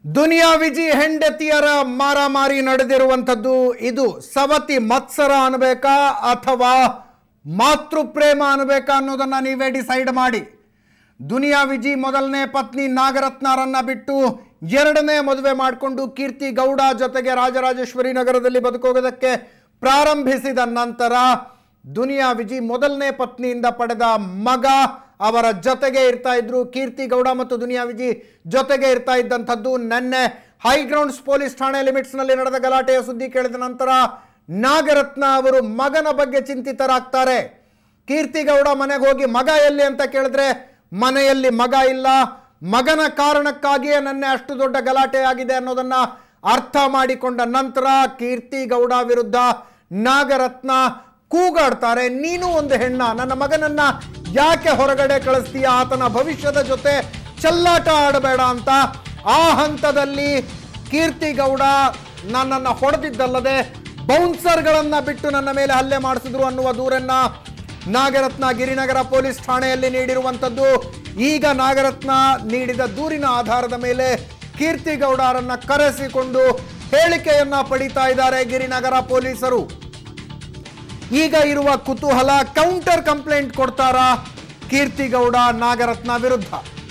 ದುನಿಯಾ ವಿಜಿ ಹೆಂಡತಿಯರ ಮಾರಾಮಾರಿ ನಡೆದಿರುವಂಥದ್ದು ಇದು ಸವತಿ ಮತ್ಸರ ಅನ್ಬೇಕಾ ಅಥವಾ ಮಾತೃಪ್ರೇಮ ಅನ್ಬೇಕಾ ಅನ್ನೋದನ್ನ ನೀವೇ ಡಿಸೈಡ್ ಮಾಡಿ ದುನಿಯಾ ವಿಜಿ ಮೊದಲನೇ ಪತ್ನಿ ನಾಗರತ್ನರನ್ನ ಬಿಟ್ಟು ಎರಡನೇ ಮದುವೆ ಮಾಡಿಕೊಂಡು ಕೀರ್ತಿ ಗೌಡ ಜೊತೆಗೆ ರಾಜರಾಜೇಶ್ವರಿ ನಗರದಲ್ಲಿ ಬದುಕೋಗೋದಕ್ಕೆ ಪ್ರಾರಂಭಿಸಿದ ನಂತರ ದುನಿಯಾ ವಿಜಿ ಮೊದಲನೇ ಪತ್ನಿಯಿಂದ ಪಡೆದ ಮಗ ಅವರ ಜೊತೆಗೆ ಇರ್ತಾ ಇದ್ರು ಕೀರ್ತಿ ಗೌಡ ಮತ್ತು ದುನಿಯಾ ವಿಜಿ ಜೊತೆಗೆ ಇರ್ತಾ ಇದ್ದಂಥದ್ದು ನೆನ್ನೆ ಹೈಗ್ರೌಂಡ್ಸ್ ಪೊಲೀಸ್ ಠಾಣೆ ಲಿಮಿಟ್ಸ್ನಲ್ಲಿ ನಡೆದ ಗಲಾಟೆಯ ಸುದ್ದಿ ಕೇಳಿದ ನಂತರ ನಾಗರತ್ನ ಅವರು ಮಗನ ಬಗ್ಗೆ ಚಿಂತಿತರಾಗ್ತಾರೆ ಕೀರ್ತಿಗೌಡ ಮನೆಗೆ ಹೋಗಿ ಮಗ ಎಲ್ಲಿ ಅಂತ ಕೇಳಿದ್ರೆ ಮನೆಯಲ್ಲಿ ಮಗ ಇಲ್ಲ ಮಗನ ಕಾರಣಕ್ಕಾಗಿಯೇ ನನ್ನೆ ಅಷ್ಟು ದೊಡ್ಡ ಗಲಾಟೆ ಆಗಿದೆ ಅನ್ನೋದನ್ನ ಅರ್ಥ ಮಾಡಿಕೊಂಡ ನಂತರ ಕೀರ್ತಿಗೌಡ ವಿರುದ್ಧ ನಾಗರತ್ನ ಕೂಗಾಡ್ತಾರೆ ನೀನು ಒಂದು ಹೆಣ್ಣ ನನ್ನ ಮಗನನ್ನ ಯಾಕೆ ಹೊರಗಡೆ ಕಳಿಸ್ತೀಯ ಆತನ ಭವಿಷ್ಯದ ಜೊತೆ ಚೆಲ್ಲಾಟ ಆಡಬೇಡ ಅಂತ ಆ ಹಂತದಲ್ಲಿ ಕೀರ್ತಿಗೌಡ ನನ್ನನ್ನು ಹೊಡೆದಿದ್ದಲ್ಲದೆ ಬೌನ್ಸರ್ಗಳನ್ನ ಬಿಟ್ಟು ನನ್ನ ಮೇಲೆ ಹಲ್ಲೆ ಮಾಡಿಸಿದ್ರು ಅನ್ನುವ ದೂರನ್ನ ನಾಗರತ್ನ ಗಿರಿನಗರ ಪೊಲೀಸ್ ಠಾಣೆಯಲ್ಲಿ ನೀಡಿರುವಂಥದ್ದು ಈಗ ನಾಗರತ್ನ ನೀಡಿದ ದೂರಿನ ಆಧಾರದ ಮೇಲೆ ಕೀರ್ತಿಗೌಡರನ್ನ ಕರೆಸಿಕೊಂಡು ಹೇಳಿಕೆಯನ್ನ ಪಡಿತಾ ಇದ್ದಾರೆ ಗಿರಿನಗರ ಪೊಲೀಸರು ಈಗ ಇರುವ ಕುತೂಹಲ ಕೌಂಟರ್ ಕಂಪ್ಲೇಂಟ್ ಕೊಡ್ತಾರಾ ಕೀರ್ತಿಗೌಡ ನಾಗರತ್ನ ವಿರುದ್ಧ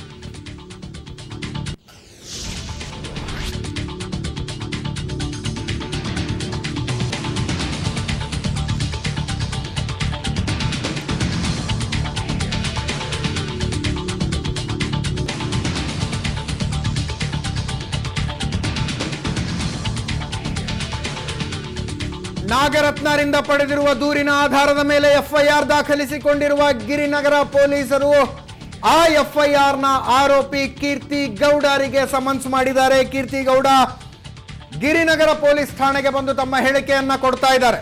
ನಾಗರತ್ನರಿಂದ ಪಡೆದಿರುವ ದೂರಿನ ಆಧಾರದ ಮೇಲೆ ಎಫ್ಐಆರ್ ದಾಖಲಿಸಿಕೊಂಡಿರುವ ಗಿರಿನಗರ ಪೊಲೀಸರು ಆ ಎಫ್ಐಆರ್ ನ ಆರೋಪಿ ಕೀರ್ತಿ ಗೌಡರಿಗೆ ಸಮನ್ಸ್ ಮಾಡಿದ್ದಾರೆ ಕೀರ್ತಿ ಗೌಡ ಗಿರಿನಗರ ಪೊಲೀಸ್ ಠಾಣೆಗೆ ಬಂದು ತಮ್ಮ ಹೇಳಿಕೆಯನ್ನ ಕೊಡ್ತಾ ಇದ್ದಾರೆ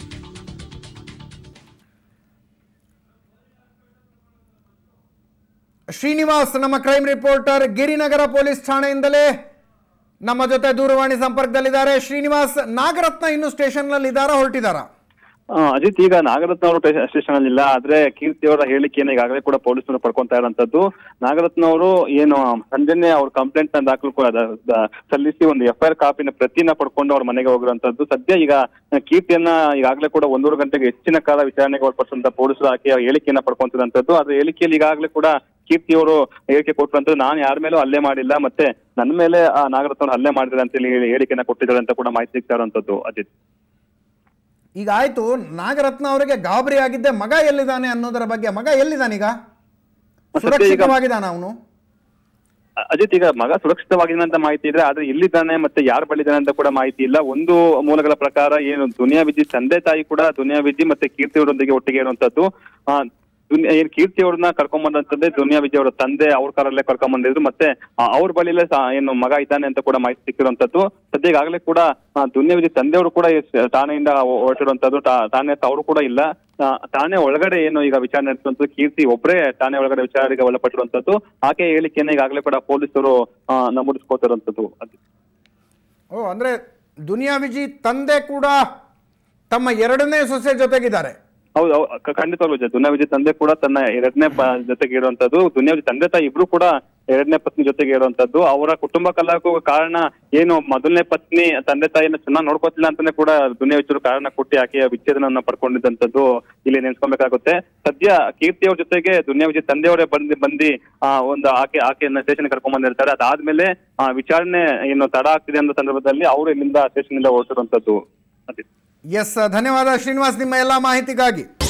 ಶ್ರೀನಿವಾಸ್ ನಮ್ಮ ಕ್ರೈಮ್ ರಿಪೋರ್ಟರ್ ಗಿರಿನಗರ ಪೊಲೀಸ್ ಠಾಣೆಯಿಂದಲೇ ನಮ್ಮ ಜೊತೆ ದೂರವಾಣಿ ಸಂಪರ್ಕದಲ್ಲಿದ್ದಾರೆ ಶ್ರೀನಿವಾಸ್ ನಾಗರತ್ನ ಇನ್ನು ಸ್ಟೇಷನ್ನಲ್ಲಿ ಇದ್ದಾರಾ ಹೊರಟಿದ್ದಾರಾ ಆ, ಅಜಿತ್ ಈಗ ನಾಗರತ್ನ ಅವರು ಸ್ಟೇಷನ್ ಅಲ್ಲಿ ಇಲ್ಲ ಆದ್ರೆ ಕೀರ್ತಿ ಅವರ ಹೇಳಿಕೆಯನ್ನು ಈಗಾಗಲೇ ಕೂಡ ಪೊಲೀಸರು ಪಡ್ಕೊಂತಾ ಇರುವಂತದ್ದು ನಾಗರತ್ನ ಅವರು ಏನು ಸಂಜೆನೆ ಅವ್ರ ಕಂಪ್ಲೇಂಟ್ ನ ದಾಖಲು ಕೂಡ ದ- ದ- ಸಲ್ಲಿಸಿ ಒಂದು ಎಫ್ ಐ ಆರ್ ಕಾಪಿನ ಪ್ರತಿನ ಪಡ್ಕೊಂಡು ಅವ್ರ ಮನೆಗೆ ಹೋಗಿರುವಂತದ್ದು ಸದ್ಯ ಈಗ ಕೀರ್ತಿಯನ್ನ ಈಗಾಗಲೇ ಕೂಡ ಒಂದೂವರೆ ಗಂಟೆಗೆ ಹೆಚ್ಚಿನ ಕಾಲ ವಿಚಾರಣೆಗೆ ಒಳಪಡಿಸಿದಂತ ಪೊಲೀಸರು ಆಕೆಯ ಹೇಳಿಕೆಯನ್ನ ಪಡ್ಕೊಂತಿರುವಂತದ್ದು ಅದ್ರ ಹೇಳಿಕೆಯಲ್ಲಿ ಈಗಾಗಲೇ ಕೂಡ ಕೀರ್ತಿ ಅವರು ಹೇಳಿಕೆ ಕೊಟ್ಟಿರುವಂತದ್ದು ನಾನು ಯಾರ ಮೇಲೂ ಹಲ್ಲೆ ಮಾಡಿಲ್ಲ ಮತ್ತೆ ನನ್ನ ಮೇಲೆ ಆ ನಾಗರತ್ನ ಅವರು ಹಲ್ಲೆ ಮಾಡಿದ್ದಾರೆ ಅಂತ ಹೇಳಿ ಹೇಳಿಕೆಯನ್ನ ಕೊಟ್ಟಿದ್ದಾರೆ ಅಂತ ಕೂಡ ಮಾಹಿತಿ ಸಿಗ್ತಾ ಇರುವಂತದ್ದು ಅಜಿತ್ ಈಗ ಆಯ್ತು ನಾಗರತ್ನ ಅವರಿಗೆ ಗಾಬರಿ ಆಗಿದ್ದೆ ಮಗ ಎಲ್ಲಿದ್ದಾನೆ ಅನ್ನೋದರ ಬಗ್ಗೆ ಮಗ ಎಲ್ಲಿದ್ದಾನೀಗ ಸದ್ಯ ಈಗ ಸುರಕ್ಷಿತವಾಗಿದ್ದಾನ ಅವನು ಅ- ಅಜಿತ್ ಈಗ ಮಗ ಸುರಕ್ಷಿತವಾಗಿದೆ ಅಂತ ಮಾಹಿತಿ ಇದೆ ಆದ್ರೆ ಎಲ್ಲಿದ್ದಾನೆ ಮತ್ತೆ ಯಾರು ಬಳಿದಾನೆ ಅಂತ ಕೂಡ ಮಾಹಿತಿ ಇಲ್ಲ ಒಂದು ಮೂಲಗಳ ಪ್ರಕಾರ ಏನು ದುನಿಯಾ ವಿಜಿ ತಂದೆ ತಾಯಿ ಕೂಡ ದುನಿಯಾ ವಿಜಿ ಮತ್ತೆ ಕೀರ್ತಿ ಅವರೊಂದಿಗೆ ಒಟ್ಟಿಗೆ ಇರುವಂತದ್ದು ಆ, ದುನಿಯಾ ಏನ್ ಕೀರ್ತಿ ಅವ್ರನ್ನ ಕರ್ಕೊಂಡ್ ಬಂದಂತದ್ದೇ ದುನಿಯಾ ವಿಜಯ್ ಅವರ ತಂದೆ ಅವ್ರ ಕಾರಲ್ಲೇ ಕರ್ಕೊಂಡ್ ಬಂದಿದ್ರು ಮತ್ತೆ ಆ, ಅವ್ರ ಬಳಿಲೇ ಸಹ ಏನು ಮಗ ಇದ್ದಾನೆ ಅಂತ ಕೂಡ ಮಾಹಿತಿ ಸಿಕ್ಕಿರುವಂತದ್ದು ಸದ್ಯ ಈಗಾಗಲೇ ಕೂಡ ಆ, ದುನಿಯಾ ವಿಜಯ್ ತಂದೆಯವರು ಕೂಡ ಈ ಸ- ಠಾಣೆಯಿಂದ ಹೊರಟಿರುವಂತದ್ದು ಟಾ- ಠಾಣೆ ಹತ್ರ ಅವರು ಕೂಡ ಇಲ್ಲ ಆ, ಠಾಣೆ ಒಳಗಡೆ ಏನು ಈಗ ವಿಚಾರಣೆ ನಡೆಸುವಂತದ್ದು ಕೀರ್ತಿ ಒಬ್ಬರೇ ಠಾಣೆ ಒಳಗಡೆ ವಿಚಾರಣೆಗೆ ಒಳಪಟ್ಟಿರುವಂತದ್ದು ಆಕೆ ಹೇಳಿಕೆಯನ್ನು ಈಗಾಗಲೇ ಕೂಡ ಪೊಲೀಸರು ಆ, ನಮೂದಿಸ್ಕೋತಿರುವಂತದ್ದು ಅದು ಓ ಅಂದ್ರೆ ದುನಿಯಾ ವಿಜಿ ತಂದೆ ಕೂಡ ತಮ್ಮ ಎರಡನೇ ಸೊಸೆ ಜೊತೆಗಿದ್ದಾರೆ ಹೌದು ಹೌದು, ಕ- ಖಂಡಿತವಾಗ್ಲೂ ಜ- ದುನಿಯಾ ವಿಜಯ್ ತಂದೆ ಕೂಡ ತನ್ನ ಎರಡನೇ ಪ- ಜೊತೆಗೆ ಇರುವಂತದ್ದು ದುನಿಯಾ ವಿಜಯ್ ತಂದೆ ತಾಯಿ ಇಬ್ರು ಕೂಡ ಎರಡನೇ ಪತ್ನಿ ಜೊತೆಗೆ ಇರುವಂತದ್ದು ಅವರ ಕುಟುಂಬ ಕಲಹಕ್ಕೂ ಕಾರಣ ಏನು ಮೊದಲನೇ ಪತ್ನಿ ತಂದೆ ತಾಯಿನ ಚೆನ್ನಾಗಿ ನೋಡ್ಕೋತಿಲ್ಲ ಅಂತಾನೆ ಕೂಡ ದುನಿಯಾ ವಿಜಯ್ ಕಾರಣ ಕೊಟ್ಟು ಆಕೆಯ ವಿಚ್ಛೇದನವನ್ನ ಪಡ್ಕೊಂಡಿದ್ದಂತದ್ದು ಇಲ್ಲಿ ನೆನ್ಸ್ಕೊಬೇಕಾಗುತ್ತೆ ಸದ್ಯ ಕೀರ್ತಿ ಅವ್ರ ಜೊತೆಗೆ ದುನಿಯಾ ವಿಜಯ್ ತಂದೆಯವರೇ ಬಂದು ಬಂದು ಆ ಒಂದು ಆಕೆ ಆಕೆಯನ್ನ ಸ್ಟೇಷನ್ ಕರ್ಕೊಂಡ್ ಬಂದಿರ್ತಾರೆ ಅದಾದ್ಮೇಲೆ ಆ ವಿಚಾರಣೆ ಏನು ತಡ ಆಗ್ತಿದೆ ಅನ್ನೋ ಸಂದರ್ಭದಲ್ಲಿ ಅವರು ಇಲ್ಲಿಂದ ಸ್ಟೇಷನ್ ಇಂದ ಹೊರಟಿರುವಂತದ್ದು ಅದೇ ಎಸ್ ಧನ್ಯವಾದ ಶ್ರೀನಿವಾಸ್ ನಿಮ್ಮ ಎಲ್ಲ ಮಾಹಿತಿಗಾಗಿ